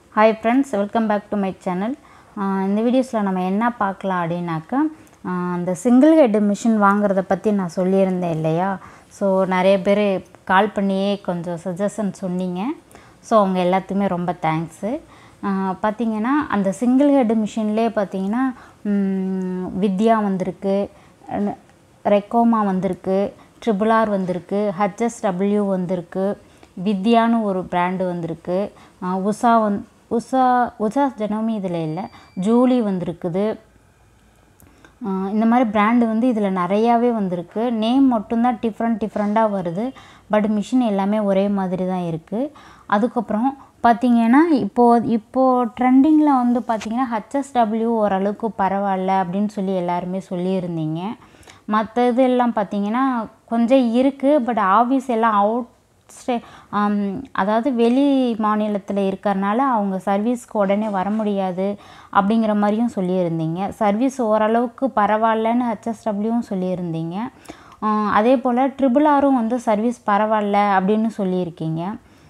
hi friends welcome back to my channel இந்த வீடியோஸில் நம்ம என்ன பார்க்கலாம் அப்படின்னாக்கா ஆஹ் அந்த சிங்கிள் ஹெட் மிஷின் வாங்குறத பற்றி நான் சொல்லியிருந்தேன் இல்லையா ஸோ நிறைய பேர் கால் பண்ணியே கொஞ்சம் சஜஷன் சொன்னீங்க ஸோ அவங்க எல்லாத்துக்குமே ரொம்ப தேங்க்ஸு பார்த்தீங்கன்னா அந்த சிங்கிள் ஹெட் மிஷின்லேயே பார்த்தீங்கன்னா ம், வித்யா வந்திருக்கு அஹ் ரெக்கோமா வந்திருக்கு ட்ரிபிள் ஆர் வந்திருக்கு ஹச்எஸ்டபிள்யூ வந்திருக்கு வித்யான்னு ஒரு பிராண்டு வந்திருக்கு ஆஹ் உஷா வந் உஷா உஷா ஜெனோமி இதில் இல்லை ஜூலி வந்திருக்குது ஆஹ் இந்த மாதிரி பிராண்டு வந்து இதில் நிறையாவே வந்திருக்கு நேம் மட்டும்தான் டிஃப்ரெண்ட் டிஃப்ரெண்ட்டாக வருது பட் மிஷின் எல்லாமே ஒரே மாதிரி தான் இருக்குது அதுக்கப்புறம் பார்த்தீங்கன்னா இப்போது இப்போது ட்ரெண்டிங்கில் வந்து பார்த்தீங்கன்னா ஹச்எஸ்டபிள்யூ ஓரளவுக்கு பரவாயில்ல அப்படின்னு சொல்லி எல்லாருமே சொல்லியிருந்தீங்க மற்ற இதெல்லாம் பார்த்தீங்கன்னா கொஞ்சம் இருக்குது பட் ஆஃபீஸ் எல்லாம் அவுட் ஸ்டே அதாவது வெளி மாநிலத்தில் இருக்கறனால அவங்க சர்வீஸ்க்கு உடனே வர முடியாது அப்படிங்கிற மாதிரியும் சொல்லியிருந்தீங்க சர்வீஸ் ஓரளவுக்கு பரவாயில்லன்னு ஹெச்எஸ்டபிள்யூவும் சொல்லியிருந்தீங்க ஆஹ் அதே போல் ட்ரிபிள் ஆரும் வந்து சர்வீஸ் பரவாயில்ல அப்படின்னு சொல்லியிருக்கீங்க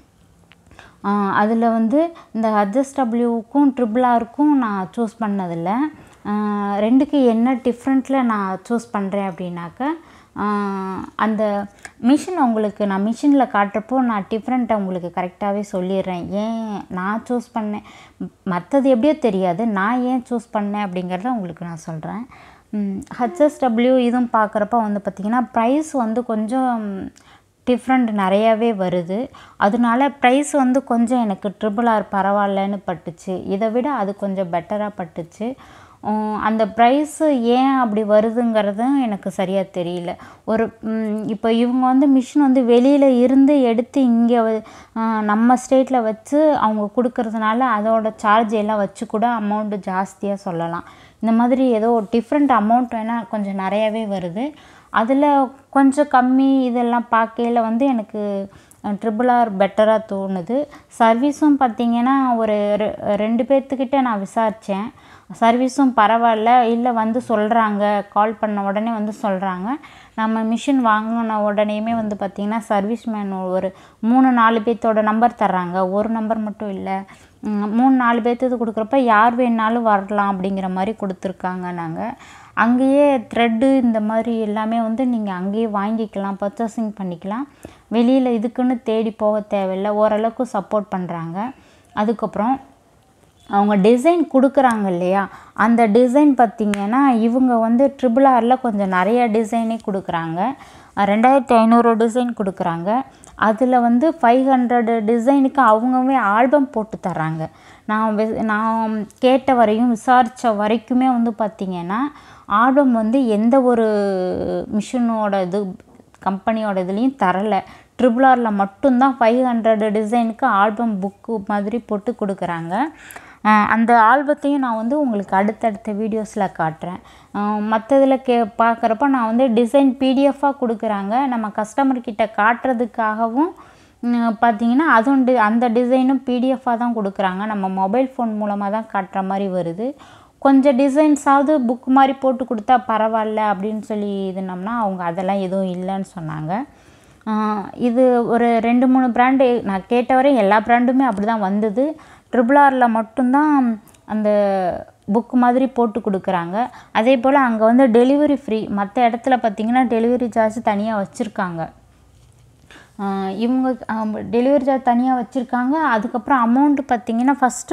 அதில் வந்து இந்த ஹச்எஸ்டபிள்யூக்கும் ட்ரிபிள் ஆருக்கும் நான் சூஸ் பண்ணதில்ல ஆஹ் ரெண்டுக்கு என்ன டிஃப்ரெண்ட்டில் நான் சூஸ் பண்ணுறேன் அப்படின்னாக்க ஆஹ் அந்த மிஷின் உங்களுக்கு நான் மிஷினில் காட்டுறப்போ நான் டிஃப்ரெண்ட்டை உங்களுக்கு கரெக்டாகவே சொல்லிடுறேன் ஏன் நான் சூஸ் பண்ணேன் மற்றது எப்படியோ தெரியாது நான் ஏன் சூஸ் பண்ணேன் அப்படிங்கிறத உங்களுக்கு நான் சொல்கிறேன் ஹச்எஸ்டபிள்யூ இதுவும் பார்க்குறப்ப வந்து பார்த்திங்கன்னா ப்ரைஸ் வந்து கொஞ்சம் டிஃப்ரெண்ட் நிறையாவே வருது அதனால ப்ரைஸ் வந்து கொஞ்சம் எனக்கு ட்ரிபிள் ஆர் பரவாயில்லன்னு பட்டுச்சு இதை விட அது கொஞ்சம் பெட்டராக பட்டுச்சு உம், அந்த ப்ரைஸு ஏன் அப்படி வருதுங்கிறதும் எனக்கு சரியாக தெரியல ஒரு ம், இப்போ இவங்க வந்து மிஷின் வந்து வெளியில் இருந்து எடுத்து இங்கே நம்ம ஸ்டேட்டில் வச்சு அவங்க கொடுக்கறதுனால அதோட சார்ஜ் எல்லாம் வச்சு கூட அமௌண்ட்டு ஜாஸ்தியாக சொல்லலாம் இந்த மாதிரி ஏதோ டிஃப்ரெண்ட் அமௌண்ட் வேணால் கொஞ்சம் நிறையாவே வருது அதில் கொஞ்சம் கம்மி இதெல்லாம் பார்க்கையில் வந்து எனக்கு ட்ரிபிள் ஆர் பெட்டராக தோணுது சர்வீஸும் பார்த்தீங்கன்னா ஒரு ரெ- ரெண்டு பேர்த்துக்கிட்ட நான் விசாரித்தேன் சர்வீஸும் பரவாயில்ல இல்லை வந்து சொல்கிறாங்க கால் பண்ண உடனே வந்து சொல்கிறாங்க நம்ம மிஷின் வாங்கின உடனேயுமே வந்து பார்த்திங்கன்னா சர்வீஸ் மேன் ஒரு மூணு நாலு பேர்த்தோட நம்பர் தர்றாங்க ஒரு நம்பர் மட்டும் இல்லை ம், மூணு நாலு பேர்த்துக்கு கொடுக்குறப்ப யார் வேணாலும் வரலாம் அப்படிங்கிற மாதிரி கொடுத்துருக்காங்க நாங்கள் அங்கேயே த்ரெட்டு இந்த மாதிரி எல்லாமே வந்து நீங்கள் அங்கேயே வாங்கிக்கலாம் பர்ச்சேசிங் பண்ணிக்கலாம் வெளியில் இதுக்குன்னு தேடி போக தேவையில்லை ஓரளவுக்கு சப்போர்ட் பண்ணுறாங்க அதுக்கப்புறம் அவங்க டிசைன் கொடுக்குறாங்க இல்லையா அந்த டிசைன் பார்த்திங்கன்னா இவங்க வந்து ட்ரிபிள் ஆரில் கொஞ்சம் நிறைய டிசைனே கொடுக்குறாங்க ரெண்டாயிரத்தி ஐநூறு டிசைன் கொடுக்குறாங்க அதில் வந்து ஃபைவ் ஹண்ட்ரட் டிசைனுக்கு அவங்கவே ஆல்பம் போட்டு தர்றாங்க நான் வி- நான் கேட்ட வரையும் விசாரித்த வரைக்குமே வந்து பார்த்திங்கன்னா ஆல்பம் வந்து எந்த ஒரு மிஷினோட இது கம்பெனியோட இதுலேயும் தரலை ட்ரிபிள் ஆரில் மட்டும்தான் ஃபைவ் ஹண்ட்ரட் டிசைனுக்கு ஆல்பம் புக்கு மாதிரி போட்டு கொடுக்குறாங்க அஹ் அந்த ஆல்பத்தையும் நான் வந்து உங்களுக்கு அடுத்தடுத்த வீடியோஸில் காட்டுறேன் மற்றதில் கே பார்க்குறப்ப நான் வந்து டிசைன் பிடிஎஃபாக கொடுக்குறாங்க நம்ம கஸ்டமர் கிட்ட காட்டுறதுக்காகவும் ம், பார்த்தீங்கன்னா அதுவும் டி அந்த டிசைனும் பிடிஎஃபாக தான் கொடுக்குறாங்க நம்ம மொபைல் ஃபோன் மூலமாக தான் காட்டுற மாதிரி வருது கொஞ்சம் டிசைன்ஸாவது புக் மாதிரி போட்டு கொடுத்தா பரவாயில்ல அப்படின்னு சொல்லி இதுனோம்னா அவங்க அதெல்லாம் எதுவும் இல்லைன்னு சொன்னாங்க ஆஹ் இது ஒரு ரெண்டு மூணு பிராண்டு நான் கேட்ட வரை எல்லா பிராண்டுமே அப்படி தான் வந்தது ட்ரிபிள் ஆரில் மட்டும்தான் அந்த புக் மாதிரி போட்டு கொடுக்குறாங்க அதே போல் அங்கே வந்து டெலிவரி ஃப்ரீ மற்ற இடத்துல பார்த்தீங்கன்னா டெலிவரி சார்ஜ் தனியாக வச்சுருக்காங்க ஆஹ் இவங்க டெலிவரி சார்ஜ் தனியாக வச்சுருக்காங்க அதுக்கப்புறம் அமௌண்ட்டு பார்த்தீங்கன்னா ஃபஸ்ட்டு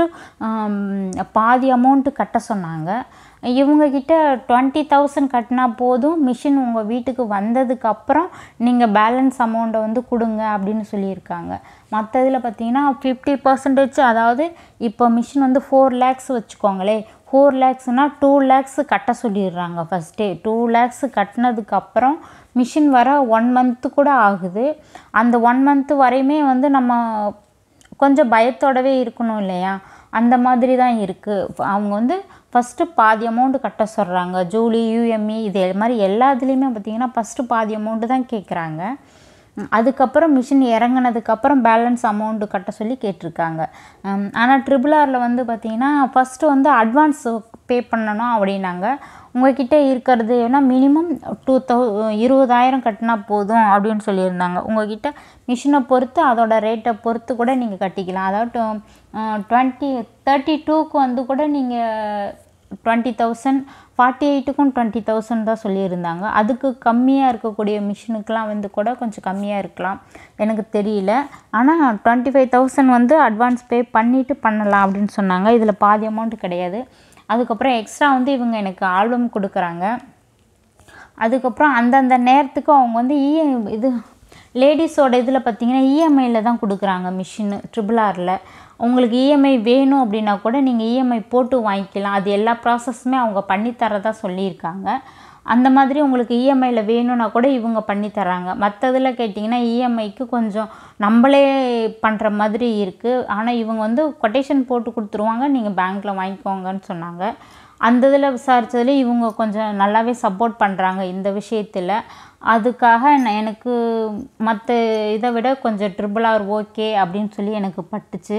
பாதி அமௌண்ட்டு கட்ட சொன்னாங்க இவங்கக்கிட்ட டுவெண்ட்டி தௌசண்ட் கட்டினா போதும் மிஷின் உங்கள் வீட்டுக்கு வந்ததுக்கப்புறம் நீங்கள் பேலன்ஸ் அமௌண்ட்டை வந்து கொடுங்க அப்படின்னு சொல்லியிருக்காங்க மற்ற இதில் பார்த்தீங்கன்னா ஃபிஃப்டி பர்சன்டேஜ் அதாவது இப்போ மிஷின் வந்து ஃபோர் லேக்ஸ் வச்சுக்கோங்களே ஃபோர் லேக்ஸ்னால் டூ லேக்ஸ் கட்ட சொல்லிடுறாங்க ஃபஸ்ட்டே டூ லேக்ஸ் கட்டினதுக்கப்புறம் மிஷின் வர ஒன் மந்த்து கூட ஆகுது அந்த ஒன் மந்த்து வரையுமே வந்து நம்ம கொஞ்சம் பயத்தோடவே இருக்கணும் இல்லையா அந்த மாதிரி தான் இருக்குது அவங்க வந்து ஃபஸ்ட்டு பாதி அமௌண்ட்டு கட்ட சொல்கிறாங்க ஜூலி யூஎம்இ இது மாதிரி எல்லா இதுலேயுமே பார்த்தீங்கன்னா ஃபஸ்ட்டு பாதி அமௌண்ட்டு தான் கேட்குறாங்க ம், அதுக்கப்புறம் மிஷின் இறங்குனதுக்கப்புறம் பேலன்ஸ் அமௌண்ட்டு கட்ட சொல்லி கேட்டிருக்காங்க ஆனால் ட்ரிபிள் ஆரில் வந்து பார்த்தீங்கன்னா ஃபஸ்ட்டு வந்து அட்வான்ஸ் பே பண்ணணும் அப்படின்னாங்க உங்ககிட்ட இருக்கிறது ஏன்னா மினிமம் டூ தௌ இருபதாயிரம் கட்டினா போதும் அப்படின்னு சொல்லியிருந்தாங்க உங்ககிட்ட மிஷினை பொறுத்து அதோட ரேட்டை பொறுத்து கூட நீங்கள் கட்டிக்கலாம் அதாவது டுவெண்ட்டி தேர்ட்டி டூக்கு வந்து கூட நீங்கள் டுவெண்ட்டி தௌசண்ட் ஃபார்ட்டி எயிட்டுக்கும் டுவெண்ட்டி தௌசண்ட் தான் சொல்லியிருந்தாங்க அதுக்கு கம்மியாக இருக்கக்கூடிய மிஷினுக்கெலாம் வந்து கூட கொஞ்சம் கம்மியாக இருக்கலாம் எனக்கு தெரியல ஆனால் டுவெண்ட்டி ஃபைவ் தௌசண்ட் வந்து அட்வான்ஸ் பே பண்ணிவிட்டு பண்ணலாம் அப்படின்னு சொன்னாங்க இதில் பாதி அமௌண்ட் கிடையாது அதுக்கப்புறம் எக்ஸ்ட்ரா வந்து இவங்க எனக்கு ஆல்பம் கொடுக்குறாங்க அதுக்கப்புறம் அந்தந்த நேரத்துக்கு அவங்க வந்து இ இது லேடிஸோட இதில் பார்த்தீங்கன்னா இஎம்ஐயில் தான் கொடுக்குறாங்க மிஷினு ட்ரிபிள் ஆரில் உங்களுக்கு இஎம்ஐ வேணும் அப்படின்னா கூட நீங்கள் இஎம்ஐ போட்டு வாங்கிக்கலாம் அது எல்லா ப்ராசஸுமே அவங்க பண்ணித்தரதா சொல்லியிருக்காங்க அந்த மாதிரி உங்களுக்கு இஎம்ஐயில் வேணும்னா கூட இவங்க பண்ணி தராங்க மற்றதில் கேட்டிங்கன்னா இஎம்ஐக்கு கொஞ்சம் நம்மளே பண்ணுற மாதிரி இருக்குது ஆனால் இவங்க வந்து கொட்டேஷன் போட்டு கொடுத்துருவாங்க நீங்கள் பேங்க்கில் வாங்கிக்கோங்கன்னு சொன்னாங்க அந்த இதில் விசாரித்ததுல இவங்க கொஞ்சம் நல்லாவே சப்போர்ட் பண்ணுறாங்க இந்த விஷயத்தில் அதுக்காக நான் எனக்கு மற்ற இதை விட கொஞ்சம் ட்ரிபிள் ஆர் ஓகே அப்படின்னு சொல்லி எனக்கு பட்டுச்சு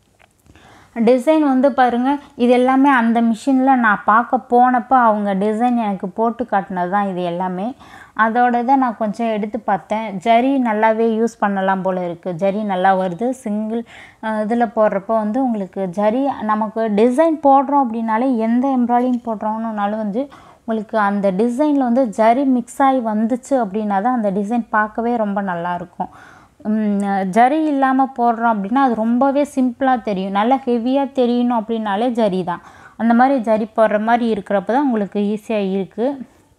டிசைன் வந்து பாருங்கள் இது எல்லாமே அந்த மிஷினில் நான் பார்க்க போனப்போ அவங்க டிசைன் எனக்கு போட்டு காட்டினது தான் இது எல்லாமே அதோட தான் நான் கொஞ்சம் எடுத்து பார்த்தேன் ஜரி நல்லாவே யூஸ் பண்ணலாம் போல் இருக்குது ஜரி நல்லா வருது சிங்கிள் இதில் போடுறப்போ வந்து உங்களுக்கு ஜரி நமக்கு டிசைன் போடுறோம் அப்படின்னாலே எந்த எம்ப்ராய்டிங் போடுறோம்னாலும் வந்து உங்களுக்கு அந்த டிசைனில் வந்து ஜரி மிக்ஸ் ஆகி வந்துச்சு அப்படின்னா தான் அந்த டிசைன் பார்க்கவே ரொம்ப நல்லாயிருக்கும் ஜரி இல்லாமல் போடுறோம் அப்படின்னா அது ரொம்பவே சிம்பிளாக தெரியும் நல்லா ஹெவியாக தெரியணும் அப்படின்னாலே ஜரி தான் அந்த மாதிரி ஜரி போடுற மாதிரி இருக்கிறப்ப தான் உங்களுக்கு ஈஸியாக இருக்குது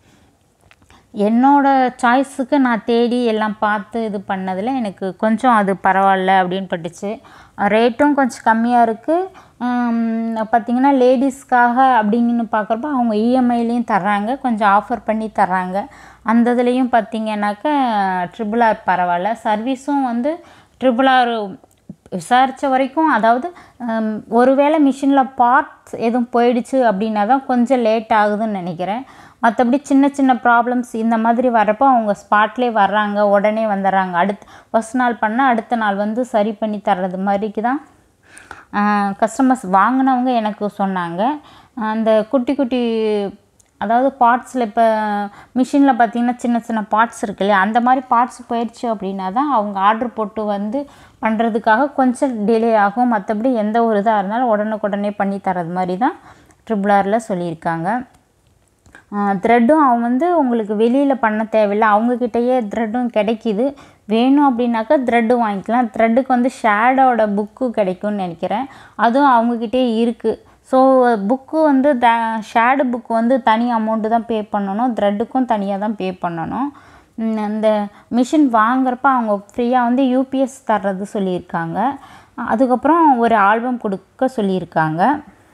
என்னோடய சாய்ஸுக்கு நான் தேடி எல்லாம் பார்த்து இது பண்ணதில் எனக்கு கொஞ்சம் அது பரவாயில்ல அப்படின்னு பட்டுச்சு ரேட்டும் கொஞ்சம் கம்மியாக இருக்குது பார்த்திங்கன்னா லேடிஸ்க்காக அப்படிங்கன்னு பார்க்குறப்ப அவங்க இஎம்ஐலேயும் தர்றாங்க கொஞ்சம் ஆஃபர் பண்ணி தர்றாங்க அந்த இதுலேயும் பார்த்திங்கனாக்கா ட்ரிபிள் ஆர் பரவாயில்ல சர்வீஸும் வந்து ட்ரிபிள் ஆர் விசாரித்த வரைக்கும் அதாவது ஒருவேளை மிஷினில் பார்ட்ஸ் எதுவும் போயிடுச்சு அப்படின்னா தான் கொஞ்சம் லேட் ஆகுதுன்னு நினைக்கிறேன் மற்றபடி சின்ன சின்ன ப்ராப்ளம்ஸ் இந்த மாதிரி வரப்போ அவங்க ஸ்பாட்லேயே வர்றாங்க உடனே வந்துடுறாங்க அடுத்து ஃபஸ்ட் நாள் பண்ணால் அடுத்த நாள் வந்து சரி பண்ணி தர்றது மாதிரிக்கு தான் கஸ்டமர்ஸ் வாங்கினவங்க எனக்கு சொன்னாங்க அந்த குட்டி குட்டி அதாவது பார்ட்ஸில் இப்போ மிஷினில் பார்த்திங்கன்னா சின்ன சின்ன பார்ட்ஸ் இருக்கு இல்லையா அந்த மாதிரி பார்ட்ஸ் போயிடுச்சு அப்படின்னா தான் அவங்க ஆர்டர் போட்டு வந்து பண்ணுறதுக்காக கொஞ்சம் டிலே ஆகும் மற்றபடி எந்த ஒரு இதாக இருந்தாலும் உடனுக்குடனே பண்ணி தரது மாதிரி தான் ட்ரிபிள் ஆரில் சொல்லியிருக்காங்க த்ரெட்டும் அவன் வந்து உங்களுக்கு வெளியில் பண்ண தேவையில்லை அவங்கக்கிட்டேயே த்ரெட்டும் கிடைக்கிது வேணும் அப்படின்னாக்கா த்ரெட்டு வாங்கிக்கலாம் த்ரெட்டுக்கு வந்து ஷேடோட புக்கு கிடைக்கும்னு நினைக்கிறேன் அதுவும் அவங்கக்கிட்டே இருக்குது ஸோ புக்கு வந்து த ஷேடு புக்கு வந்து தனி அமௌண்ட்டு தான் பே பண்ணணும் த்ரெட்டுக்கும் தனியாக தான் பே பண்ணணும் இந்த மிஷின் வாங்குறப்ப அவங்க ஃப்ரீயாக வந்து யூபிஎஸ் தர்றது சொல்லியிருக்காங்க அதுக்கப்புறம் ஒரு ஆல்பம் கொடுக்க சொல்லியிருக்காங்க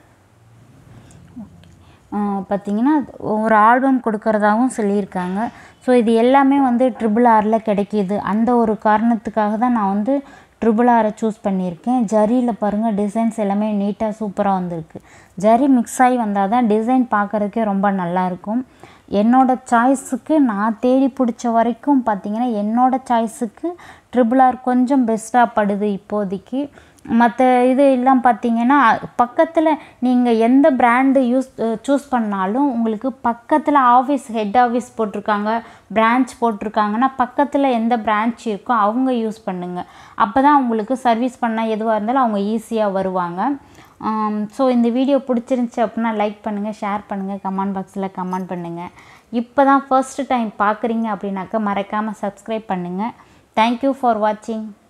பார்த்திங்கன்னா ஒரு ஆல்பம் கொடுக்குறதாகவும் சொல்லியிருக்காங்க ஸோ இது எல்லாமே வந்து ட்ரிபிள் ஆரில் கிடைக்கிது அந்த ஒரு காரணத்துக்காக தான் நான் வந்து ட்ரிபிள் ஆரை சூஸ் பண்ணியிருக்கேன் ஜரியில் பாருங்கள் டிசைன்ஸ் எல்லாமே நீட்டாக சூப்பராக வந்திருக்கு ஜரி மிக்ஸ் ஆகி வந்தால் தான் டிசைன் பார்க்குறதுக்கே ரொம்ப நல்லாயிருக்கும் என்னோடய சாய்ஸுக்கு நான் தேடி பிடிச்ச வரைக்கும் பார்த்திங்கன்னா என்னோடய சாய்ஸுக்கு ட்ரிபிள் ஆர் கொஞ்சம் பெஸ்ட்டாக படுது இப்போதைக்கு மற்ற இது எல்லாம் பார்த்தீங்கன்னா பக்கத்தில் நீங்கள் எந்த பிராண்டு யூஸ் சூஸ் பண்ணாலும் உங்களுக்கு பக்கத்தில் ஆஃபீஸ் ஹெட் ஆஃபீஸ் போட்டிருக்காங்க பிரான்ச் போட்டிருக்காங்கன்னா பக்கத்தில் எந்த பிரான்ச் இருக்கோ அவங்க யூஸ் பண்ணுங்கள் அப்போ தான் உங்களுக்கு சர்வீஸ் பண்ணால் எதுவாக இருந்தாலும் அவங்க ஈஸியாக வருவாங்க ஸோ இந்த வீடியோ பிடிச்சிருந்துச்சி அப்படின்னா லைக் பண்ணுங்கள் ஷேர் பண்ணுங்கள் கமெண்ட் பாக்ஸில் கமெண்ட் பண்ணுங்கள் இப்போ தான் ஃபர்ஸ்ட் டைம் பார்க்குறீங்க அப்படின்னாக்கா மறக்காமல் சப்ஸ்கிரைப் பண்ணுங்கள் தேங்க்யூ ஃபார் வாட்சிங்